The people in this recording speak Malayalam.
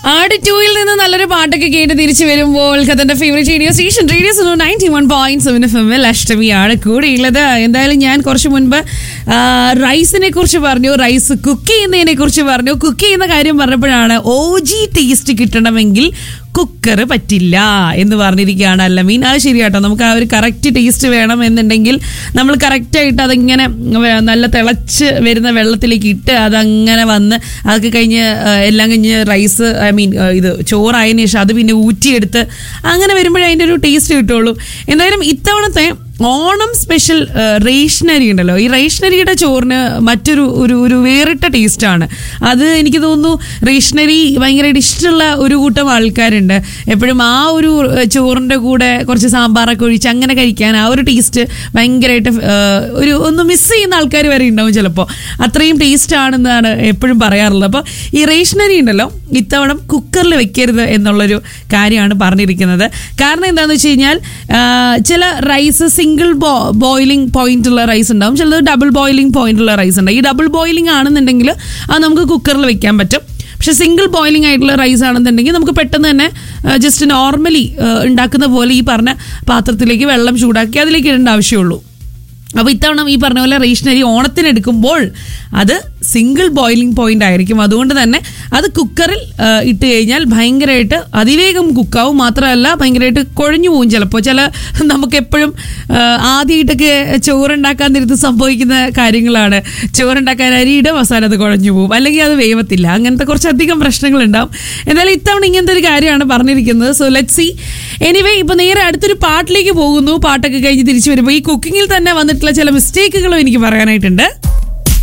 ആട് ടൂയിൽ നിന്ന് നല്ലൊരു പാട്ടൊക്കെ കേട്ട് തിരിച്ചു വരുമ്പോൾ കഥന്റെ favourite radio station radio ninety one point seven F എമ്മിൽ അഷ്ടമിയാണ് കൂടെയുള്ളത് എന്തായാലും ഞാൻ കുറച്ച് മുൻപ് ആ, റൈസിനെ കുറിച്ച് പറഞ്ഞു റൈസ് കുക്ക് ചെയ്യുന്നതിനെ കുറിച്ച് പറഞ്ഞു കുക്ക് ചെയ്യുന്ന കാര്യം പറഞ്ഞപ്പോഴാണ് ഓ ജി ടേസ്റ്റ് കിട്ടണമെങ്കിൽ കുക്കർ പറ്റില്ല എന്ന് പറഞ്ഞിരിക്കുകയാണ് അല്ല മീൻ അത് ശരിയാട്ടോ നമുക്ക് ആ ഒരു കറക്റ്റ് ടേസ്റ്റ് വേണം എന്നുണ്ടെങ്കിൽ നമ്മൾ കറക്റ്റായിട്ട് അതിങ്ങനെ വെ- നല്ല തിളച്ച് വരുന്ന വെള്ളത്തിലേക്ക് ഇട്ട് അതങ്ങനെ വന്ന് അതൊക്കെ കഴിഞ്ഞ് ആ, എല്ലാം കഴിഞ്ഞ് റൈസ് ഐ മീൻ ഇത് ചോറായതിനു ശേഷം അത് പിന്നെ ഊറ്റിയെടുത്ത് അങ്ങനെ വരുമ്പോഴേ അതിൻ്റെ ഒരു ടേസ്റ്റ് കിട്ടുള്ളൂ എന്തായാലും ഇത്തവണത്തെ ഓണം സ്പെഷ്യൽ റേഷനരി ഉണ്ടല്ലോ ഈ റേഷനരിയുടെ ചോറിന് മറ്റൊരു ഒരു ഒരു വേറിട്ട ടേസ്റ്റാണ് അത് എനിക്ക് തോന്നുന്നു റേഷനരി ഭയങ്കരമായിട്ട് ഇഷ്ടമുള്ള ഒരു കൂട്ടം ആൾക്കാരുണ്ട് എപ്പോഴും ആ ഒരു ഏഹ്, ചോറിൻ്റെ കൂടെ കുറച്ച് സാമ്പാറൊക്കെ ഒഴിച്ച് അങ്ങനെ കഴിക്കാൻ ആ ഒരു ടേസ്റ്റ് ഭയങ്കരമായിട്ട് ഏഹ്, ഒരു ഒന്ന് മിസ് ചെയ്യുന്ന ആൾക്കാർ വരെ ഉണ്ടാവും ചിലപ്പോൾ അത്രയും ടേസ്റ്റ് ആണെന്നാണ് എപ്പോഴും പറയാറുള്ളത് അപ്പോൾ ഈ റേഷനരി ഉണ്ടല്ലോ ഇത്തവണ കുക്കറിൽ വെക്കരുത് എന്നുള്ളൊരു കാര്യമാണ് പറഞ്ഞിരിക്കുന്നത് കാരണം എന്താണെന്ന് വെച്ച് കഴിഞ്ഞാൽ ആ, ചില റൈസ് സിംഗിൾ ബോ ബോയിലിംഗ് പോയിന്റ് ഉള്ള റൈസ് ഉണ്ടാവും ചിലത് ഡബിൾ ബോയിലിംഗ് പോയിന്റ് ഉള്ള റൈസ് ഉണ്ടാവും ഈ ഡബിൾ ബോയിലിംഗ് ആണെന്നുണ്ടെങ്കിൽ അത് നമുക്ക് കുക്കറിൽ വെക്കാൻ പറ്റും പക്ഷെ സിംഗിൾ ബോയിലിംഗ് ആയിട്ടുള്ള റൈസ് ആണെന്നുണ്ടെങ്കിൽ നമുക്ക് പെട്ടെന്ന് തന്നെ ജസ്റ്റ് നോർമലി ഉണ്ടാക്കുന്ന പോലെ ഈ പറഞ്ഞ പാത്രത്തിലേക്ക് വെള്ളം ചൂടാക്കി അതിലേക്ക് ഇടേണ്ട ആവശ്യമുള്ളൂ അപ്പോൾ ഇത്തവണ ഈ പറഞ്ഞ പോലെ റേഷനരി ഓണത്തിന് എടുക്കുമ്പോൾ അത് സിംഗിൾ ബോയിലിംഗ് പോയിന്റ് ആയിരിക്കും അതുകൊണ്ട് തന്നെ അത് കുക്കറിൽ ആ, ഇട്ട് കഴിഞ്ഞാൽ ഭയങ്കരമായിട്ട് അതിവേഗം കുക്കാവും മാത്രമല്ല ഭയങ്കരമായിട്ട് കുഴഞ്ഞു പോകും ചിലപ്പോൾ ചില നമുക്ക് എപ്പോഴും ആദ്യമായിട്ടൊക്കെ ചോറുണ്ടാക്കാൻ നേരത്ത് സംഭവിക്കുന്ന കാര്യങ്ങളാണ് ചോറുണ്ടാക്കാൻ അരിയുടെ മസാല അത് കുഴഞ്ഞു പോകും അല്ലെങ്കിൽ അത് വേവത്തില്ല അങ്ങനത്തെ കുറച്ചധികം പ്രശ്നങ്ങളുണ്ടാവും എന്തായാലും ഇത്തവണ ഇങ്ങനത്തെ ഒരു കാര്യമാണ് പറഞ്ഞിരിക്കുന്നത് സോ ലെറ്റ് സി എനിവേ ഇപ്പൊ നേരെ അടുത്തൊരു പാട്ടിലേക്ക് പോകുന്നു പാട്ടൊക്കെ കഴിഞ്ഞ് തിരിച്ചു വരുമ്പോൾ ഈ കുക്കിങ്ങിൽ തന്നെ വന്നിട്ടുള്ള ചില മിസ്റ്റേക്കുകളും എനിക്ക് പറയാനായിട്ടുണ്ട്